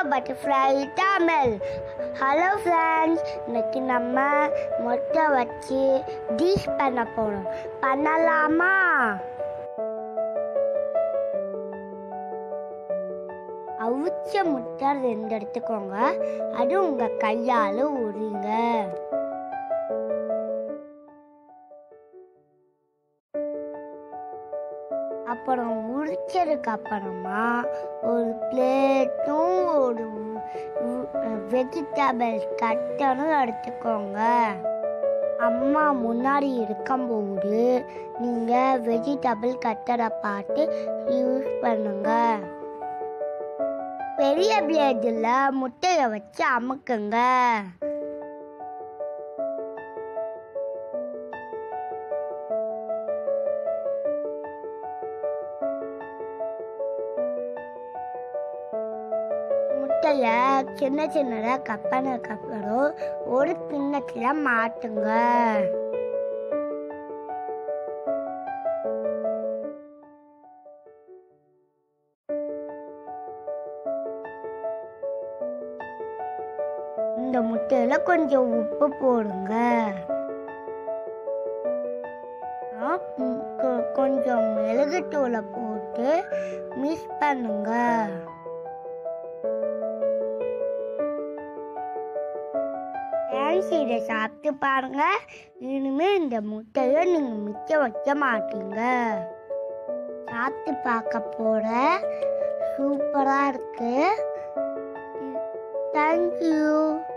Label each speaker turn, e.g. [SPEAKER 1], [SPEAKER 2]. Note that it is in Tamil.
[SPEAKER 1] பட்டர்ஃப்ளை தமிழ் ஹலோ ஃப்ரெண்ட்ஸ் இன்னைக்கு நம்ம மொட்டை வச்சு டிஷ் பண்ண போகிறோம் பண்ணலாமா அவிச்ச முட்டை ரெண்டு எடுத்துக்கோங்க அது உங்கள் கையால் உரிங்க அப்புறம் உரிச்சதுக்கு அப்புறமா ஒரு பிளேட்டும் ஒரு வெஜிடபிள் கட்டரும் எடுத்துக்கோங்க அம்மா முன்னாடி இருக்கும்போது நீங்கள் வெஜிடபிள் கட்டரை பார்த்து யூஸ் பண்ணுங்க பெரிய பிளேடில் முட்டையை வச்சு அமுக்குங்க முட்டைய சின்ன சின்னதாக கட் பண்ணதுக்கப்புறம் ஒரு கிண்ணத்தில் மாட்டுங்க இந்த முட்டையில கொஞ்சம் உப்பு போடுங்க ஆ, ம், கொ- கொஞ்சம் மிளகுத்தூளை போட்டு மிக்ஸ் பண்ணுங்க ஃப்ரெண்ட்ஸ் இதை சாப்பிட்டு பாருங்க இனிமே இந்த முட்டையை நீங்க மிச்சம் வைக்க மாட்டீங்க சாப்பிட்டு பார்க்க போற சூப்பரா இருக்கு தேங்க்யூ